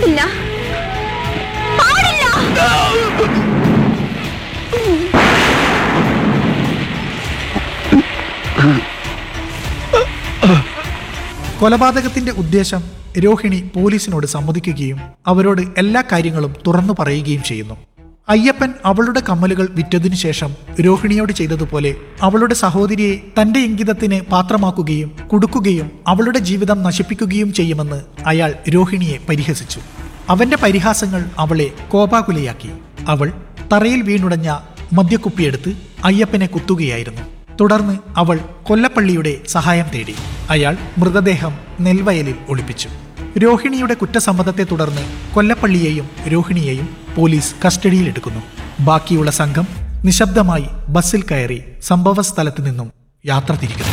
പാടില്ല പാടില്ല കൊലപാതകത്തിന്റെ ഉദ്ദേശം രോഹിണി പോലീസിനോട് സമ്മതിക്കുകയും അവരോട് എല്ലാ കാര്യങ്ങളും തുറന്നു പറയുകയും ചെയ്യുന്നു അയ്യപ്പൻ അവളുടെ കമ്മലുകൾ വിറ്റതിനു ശേഷം രോഹിണിയോട് ചെയ്തതുപോലെ അവളുടെ സഹോദരിയെ തന്റെ ഇംഗിതത്തിന് പാത്രമാക്കുകയും കുടുക്കുകയും അവളുടെ ജീവിതം നശിപ്പിക്കുകയും ചെയ്യുമെന്ന് അയാൾ രോഹിണിയെ പരിഹസിച്ചു അവന്റെ പരിഹാസങ്ങൾ അവളെ കോപാകുലയാക്കി അവൾ തറയിൽ വീണുടഞ്ഞ മദ്യക്കുപ്പിയെടുത്ത് അയ്യപ്പനെ കുത്തുകയായിരുന്നു തുടർന്ന് അവൾ കൊല്ലപ്പള്ളിയുടെ സഹായം തേടി അയാൾ മൃതദേഹം നെൽവയലിൽ ഒളിപ്പിച്ചു രോഹിണിയുടെ കുറ്റസമ്മതത്തെ തുടർന്ന് കൊല്ലപ്പള്ളിയെയും രോഹിണിയെയും പോലീസ് കസ്റ്റഡിയിലെടുക്കുന്നു ബാക്കിയുള്ള സംഘം നിശബ്ദമായി ബസ്സിൽ കയറി സംഭവ സ്ഥലത്ത് നിന്നും യാത്ര തിരിക്കുന്നു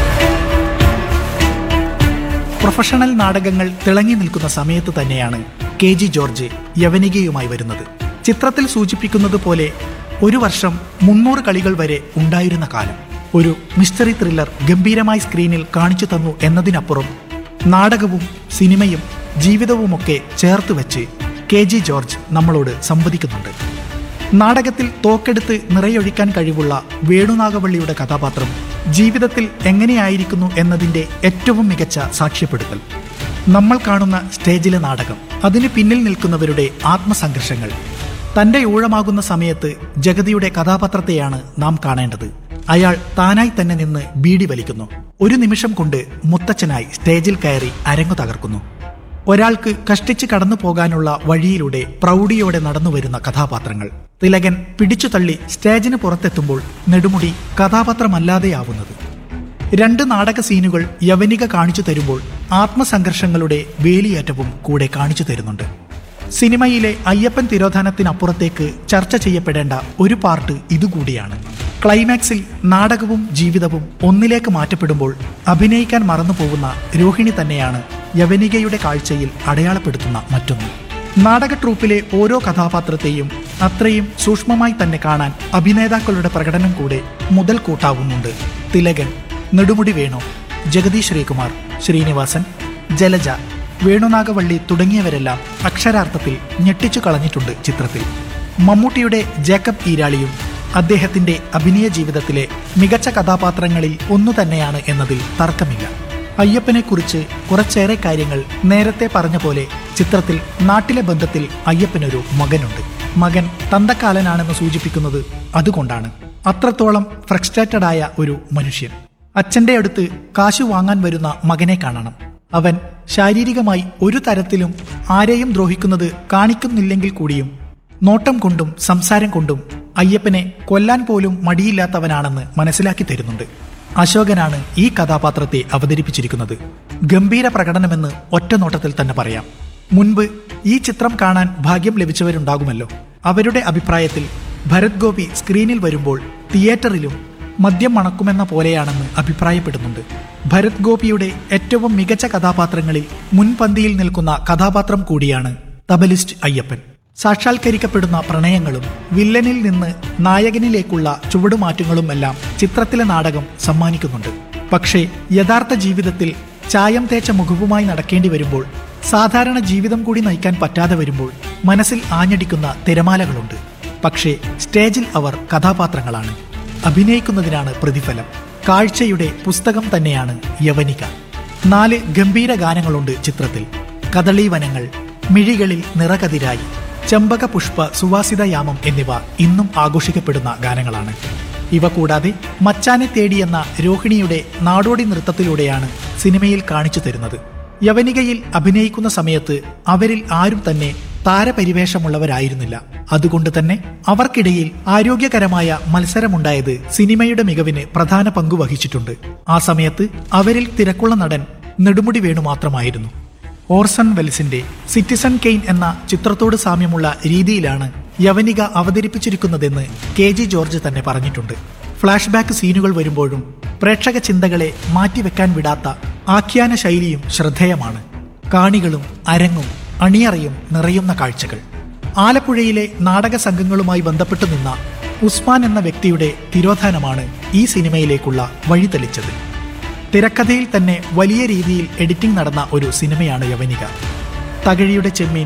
പ്രൊഫഷണൽ നാടകങ്ങൾ തിളങ്ങി നിൽക്കുന്ന സമയത്ത് തന്നെയാണ് കെ ജി ജോർജ് യവനികയുമായി വരുന്നത് ചിത്രത്തിൽ സൂചിപ്പിക്കുന്നത് പോലെ ഒരു വർഷം മുന്നൂറ് കളികൾ വരെ ഉണ്ടായിരുന്ന കാലം ഒരു മിസ്റ്ററി ത്രില്ലർ ഗംഭീരമായി സ്ക്രീനിൽ കാണിച്ചു തന്നു എന്നതിനപ്പുറം നാടകവും സിനിമയും ജീവിതവുമൊക്കെ ചേർത്ത് വെച്ച് കെ ജി ജോർജ് നമ്മളോട് സംവദിക്കുന്നുണ്ട് നാടകത്തിൽ തോക്കെടുത്ത് നിറയൊഴിക്കാൻ കഴിവുള്ള വേണുനാഗവള്ളിയുടെ കഥാപാത്രം ജീവിതത്തിൽ എങ്ങനെയായിരിക്കുന്നു എന്നതിന്റെ ഏറ്റവും മികച്ച സാക്ഷ്യപ്പെടുത്തൽ നമ്മൾ കാണുന്ന സ്റ്റേജിലെ നാടകം അതിന് പിന്നിൽ നിൽക്കുന്നവരുടെ ആത്മസംഘർഷങ്ങൾ തന്റെ ഊഴമാകുന്ന സമയത്ത് ജഗതിയുടെ കഥാപാത്രത്തെയാണ് നാം കാണേണ്ടത് അയാൾ താനായി തന്നെ നിന്ന് ബീഡി വലിക്കുന്നു ഒരു നിമിഷം കൊണ്ട് മുത്തച്ഛനായി സ്റ്റേജിൽ കയറി അരങ്ങു തകർക്കുന്നു ഒരാൾക്ക് കഷ്ടിച്ച് കടന്നു പോകാനുള്ള വഴിയിലൂടെ പ്രൗഢിയോടെ നടന്നു വരുന്ന കഥാപാത്രങ്ങൾ തിലകൻ പിടിച്ചു തള്ളി സ്റ്റേജിന് പുറത്തെത്തുമ്പോൾ നെടുമുടി കഥാപാത്രമല്ലാതെയാവുന്നത് രണ്ട് നാടക സീനുകൾ യവനിക കാണിച്ചു തരുമ്പോൾ ആത്മസംഘർഷങ്ങളുടെ വേലിയേറ്റവും കൂടെ കാണിച്ചു തരുന്നുണ്ട് സിനിമയിലെ അയ്യപ്പൻ തിരോധാനത്തിനപ്പുറത്തേക്ക് ചർച്ച ചെയ്യപ്പെടേണ്ട ഒരു പാർട്ട് ഇതുകൂടിയാണ് ക്ലൈമാക്സിൽ നാടകവും ജീവിതവും ഒന്നിലേക്ക് മാറ്റപ്പെടുമ്പോൾ അഭിനയിക്കാൻ മറന്നുപോകുന്ന രോഹിണി തന്നെയാണ് യവനികയുടെ കാഴ്ചയിൽ അടയാളപ്പെടുത്തുന്ന മറ്റൊന്ന് നാടക ട്രൂപ്പിലെ ഓരോ കഥാപാത്രത്തെയും അത്രയും സൂക്ഷ്മമായി തന്നെ കാണാൻ അഭിനേതാക്കളുടെ പ്രകടനം കൂടെ മുതൽ കൂട്ടാവുന്നുണ്ട് തിലകൻ നെടുമുടി വേണു ജഗദീഷ് ശ്രീകുമാർ ശ്രീനിവാസൻ ജലജ വേണുനാഗവള്ളി തുടങ്ങിയവരെല്ലാം അക്ഷരാർത്ഥത്തിൽ ഞെട്ടിച്ചു കളഞ്ഞിട്ടുണ്ട് ചിത്രത്തിൽ മമ്മൂട്ടിയുടെ ജേക്കബ് ഈരാളിയും അദ്ദേഹത്തിന്റെ അഭിനയ ജീവിതത്തിലെ മികച്ച കഥാപാത്രങ്ങളിൽ ഒന്നു തന്നെയാണ് എന്നതിൽ തർക്കമില്ല അയ്യപ്പനെക്കുറിച്ച് കുറച്ചേറെ കാര്യങ്ങൾ നേരത്തെ പറഞ്ഞ പോലെ ചിത്രത്തിൽ നാട്ടിലെ ബന്ധത്തിൽ അയ്യപ്പനൊരു മകനുണ്ട് മകൻ തന്തക്കാലനാണെന്ന് സൂചിപ്പിക്കുന്നത് അതുകൊണ്ടാണ് അത്രത്തോളം ഫ്രസ്ട്രേറ്റഡ് ആയ ഒരു മനുഷ്യൻ അച്ഛന്റെ അടുത്ത് കാശു വാങ്ങാൻ വരുന്ന മകനെ കാണണം അവൻ ശാരീരികമായി ഒരു തരത്തിലും ആരെയും ദ്രോഹിക്കുന്നത് കാണിക്കുന്നില്ലെങ്കിൽ കൂടിയും നോട്ടം കൊണ്ടും സംസാരം കൊണ്ടും അയ്യപ്പനെ കൊല്ലാൻ പോലും മടിയില്ലാത്തവനാണെന്ന് മനസ്സിലാക്കി തരുന്നുണ്ട് അശോകനാണ് ഈ കഥാപാത്രത്തെ അവതരിപ്പിച്ചിരിക്കുന്നത് ഗംഭീര പ്രകടനമെന്ന് ഒറ്റ നോട്ടത്തിൽ തന്നെ പറയാം മുൻപ് ഈ ചിത്രം കാണാൻ ഭാഗ്യം ലഭിച്ചവരുണ്ടാകുമല്ലോ അവരുടെ അഭിപ്രായത്തിൽ ഭരത് ഗോപി സ്ക്രീനിൽ വരുമ്പോൾ തിയേറ്ററിലും മദ്യം മണക്കുമെന്ന പോലെയാണെന്ന് അഭിപ്രായപ്പെടുന്നുണ്ട് ഭരത് ഗോപിയുടെ ഏറ്റവും മികച്ച കഥാപാത്രങ്ങളിൽ മുൻപന്തിയിൽ നിൽക്കുന്ന കഥാപാത്രം കൂടിയാണ് തബലിസ്റ്റ് അയ്യപ്പൻ സാക്ഷാത്കരിക്കപ്പെടുന്ന പ്രണയങ്ങളും വില്ലനിൽ നിന്ന് നായകനിലേക്കുള്ള ചുവടുമാറ്റങ്ങളും എല്ലാം ചിത്രത്തിലെ നാടകം സമ്മാനിക്കുന്നുണ്ട് പക്ഷേ യഥാർത്ഥ ജീവിതത്തിൽ ചായം തേച്ച മുഖവുമായി നടക്കേണ്ടി വരുമ്പോൾ സാധാരണ ജീവിതം കൂടി നയിക്കാൻ പറ്റാതെ വരുമ്പോൾ മനസ്സിൽ ആഞ്ഞടിക്കുന്ന തിരമാലകളുണ്ട് പക്ഷേ സ്റ്റേജിൽ അവർ കഥാപാത്രങ്ങളാണ് അഭിനയിക്കുന്നതിനാണ് പ്രതിഫലം കാഴ്ചയുടെ പുസ്തകം തന്നെയാണ് യവനിക നാല് ഗംഭീര ഗാനങ്ങളുണ്ട് ചിത്രത്തിൽ കദളി വനങ്ങൾ മിഴികളിൽ നിറകതിരായി ചെമ്പക പുഷ്പ സുവാസിതയാമം എന്നിവ ഇന്നും ആഘോഷിക്കപ്പെടുന്ന ഗാനങ്ങളാണ് ഇവ കൂടാതെ മച്ചാനെ തേടിയെന്ന രോഹിണിയുടെ നാടോടി നൃത്തത്തിലൂടെയാണ് സിനിമയിൽ കാണിച്ചു തരുന്നത് യവനികയിൽ അഭിനയിക്കുന്ന സമയത്ത് അവരിൽ ആരും തന്നെ താരപരിവേഷമുള്ളവരായിരുന്നില്ല അതുകൊണ്ട് തന്നെ അവർക്കിടയിൽ ആരോഗ്യകരമായ മത്സരമുണ്ടായത് സിനിമയുടെ മികവിന് പ്രധാന പങ്കു വഹിച്ചിട്ടുണ്ട് ആ സമയത്ത് അവരിൽ തിരക്കുള്ള നടൻ നെടുമുടി വേണു മാത്രമായിരുന്നു ഓർസൺ വെൽസിന്റെ സിറ്റിസൺ കെയ്ൻ എന്ന ചിത്രത്തോട് സാമ്യമുള്ള രീതിയിലാണ് യവനിക അവതരിപ്പിച്ചിരിക്കുന്നതെന്ന് കെ ജി ജോർജ് തന്നെ പറഞ്ഞിട്ടുണ്ട് ഫ്ലാഷ് ബാക്ക് സീനുകൾ വരുമ്പോഴും പ്രേക്ഷക ചിന്തകളെ മാറ്റിവെക്കാൻ വിടാത്ത ആഖ്യാന ശൈലിയും ശ്രദ്ധേയമാണ് കാണികളും അരങ്ങും അണിയറയും നിറയുന്ന കാഴ്ചകൾ ആലപ്പുഴയിലെ നാടക സംഘങ്ങളുമായി ബന്ധപ്പെട്ടു നിന്ന ഉസ്മാൻ എന്ന വ്യക്തിയുടെ തിരോധാനമാണ് ഈ സിനിമയിലേക്കുള്ള വഴിതെളിച്ചത് തിരക്കഥയിൽ തന്നെ വലിയ രീതിയിൽ എഡിറ്റിംഗ് നടന്ന ഒരു സിനിമയാണ് യവനിക തകഴിയുടെ ചെമ്മീൻ